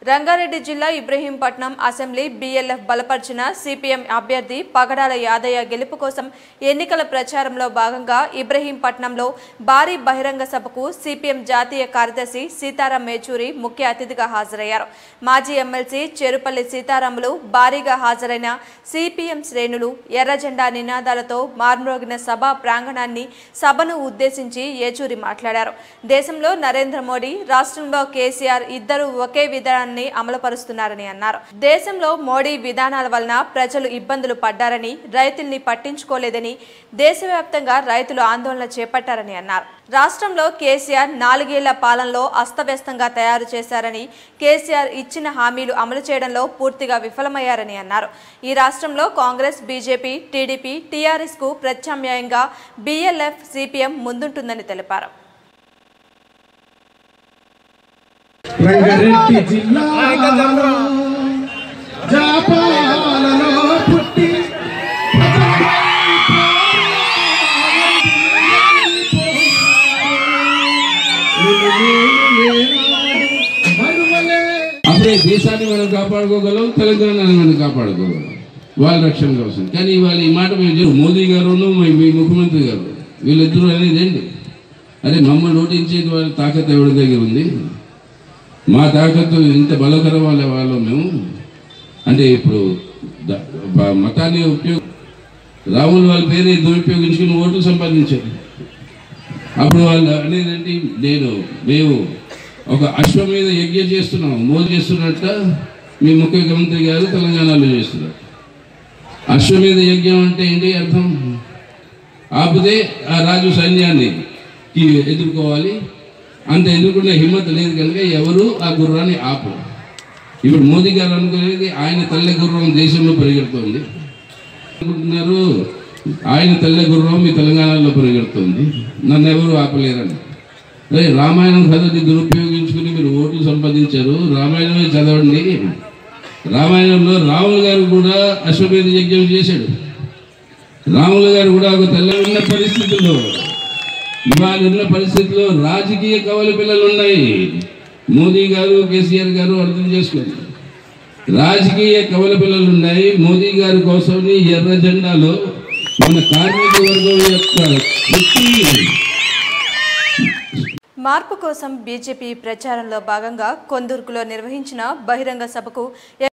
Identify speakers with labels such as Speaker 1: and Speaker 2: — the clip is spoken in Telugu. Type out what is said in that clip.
Speaker 1: రంగారెడ్డి జిల్లా ఇబ్రహీంపట్నం అసెంబ్లీ బీఎల్ఎఫ్ బలపరిచిన సిపిఎం అభ్యర్థి పగడాల యాదయ్య గెలుపు కోసం ఎన్నికల ప్రచారంలో భాగంగా ఇబ్రహీంపట్నంలో భారీ బహిరంగ సభకు సిపిఎం జాతీయ కార్యదర్శి సీతారాం మేచూరి ముఖ్య అతిథిగా హాజరయ్యారు మాజీ ఎమ్మెల్సీ చెరుపల్లి సీతారాములు భారీగా హాజరైన సిపిఎం శ్రేణులు ఎర్ర జెండా నినాదాలతో మార్మోగిన సభా ప్రాంగణాన్ని సభను ఉద్దేశించి ఏచూరి మాట్లాడారు దేశంలో నరేంద్ర మోడీ రాష్ట్రంలో కేసీఆర్ ఇద్దరు ఒకే విధానాన్ని అమలుపరుస్తున్నారని అన్నారు దేశంలో మోడీ విధానాల వలన ప్రజలు ఇబ్బందులు పడ్డారని రైతుల్ని పట్టించుకోలేదని దేశవ్యాప్తంగా రైతులు ఆందోళన చేపట్టారని అన్నారు రాష్ట్రంలో కేసీఆర్ నాలుగేళ్ల పాలనలో అస్తవ్యస్తంగా తయారు చేశారని కేసీఆర్ ఇచ్చిన హామీలు అమలు చేయడంలో పూర్తిగా విఫలమయ్యారని అన్నారు ఈ రాష్ట్రంలో కాంగ్రెస్ బీజేపీ టీడీపీ టీఆర్ఎస్ కు ప్రత్యామ్నాయంగా బీఎల్ఎఫ్ సిపిఎం ముందుంటుందని తెలిపారు
Speaker 2: రంగారెడ్డి జిల్లాలో జాపాలలో పుట్టి
Speaker 3: అప్పుడే దేశాన్ని మనం కాపాడుకోగలం తెలంగాణని మనం కాపాడుకోగలం వాళ్ళ రక్షణ కోసం కానీ ఇవాళ ఈ మాట మేము చెప్పు మోదీ గారును మీ- మీ ముఖ్యమంత్రి గారు వీళ్ళిద్దరూ అనేది ఏంటి అరే మమ్మల్ని ఓటించేది వాళ్ళ తాకత్ ఎవరి దగ్గర ఉంది మా తాకత్తు ఇంత బలకరం వాళ్ళ వాళ్ళం మేము అంటే ఇప్పుడు ద- బ- మతాన్ని ఉపయోగ రాములు వాళ్ళ పేరు దురుపయోగించుకుని ఓట్లు సంపాదించారు అప్పుడు వాళ్ళు అనేది ఏంటి నేను మేము ఒక అశ్వ మీద యజ్ఞం చేస్తున్నాం మోదీ చేస్తున్నట్ట మీ ముఖ్యమంత్రి గారు తెలంగాణలో చేస్తున్నారు అశ్వ మీద యజ్ఞం అంటే ఏంటి అర్థం ఆపితే ఆ రాజు సైన్యాన్ని కి ఎదుర్కోవాలి అంత ఎదుర్కొనే హిమ్మత్ లేదు కనుక ఎవరు ఆ గుర్రాన్ని ఆపు ఇప్పుడు మోదీ గారు అనుకునేది ఆయన తల్ల గుర్రం దేశంలో పరిగెడుతోంది అనుకుంటున్నారు ఆయన తెల్ల గుర్రం మీ తెలంగాణలో పరిగెడుతుంది నన్ను ఎవరు ఆపలేరని అరే రామాయణం కథని దురుపయోగించుకుని మీరు ఓట్లు సంపాదించారు రామాయణమే చదవండి రామాయణంలో రాములు గారు కూడా అశ్వమేధ యజ్ఞం చేశాడు రాములు గారు కూడా ఒక తెల్ల ఉన్న పరిస్థితుల్లో ఇవాళ ఉన్న పరిస్థితుల్లో రాజకీయ కవల పిల్లలు ఉన్నాయి మోదీ గారు కేసీఆర్ గారు అర్థం చేసుకోండి రాజకీయ కవల పిల్లలు ఉన్నాయి మోదీ గారి కోసం ఎర్ర జెండాలో మన కార్మిక వర్గం యొక్క శక్తి
Speaker 1: మార్పు కోసం బీజేపీ ప్రచారంలో భాగంగా కొందూరుకులో నిర్వహించిన బహిరంగ సభకు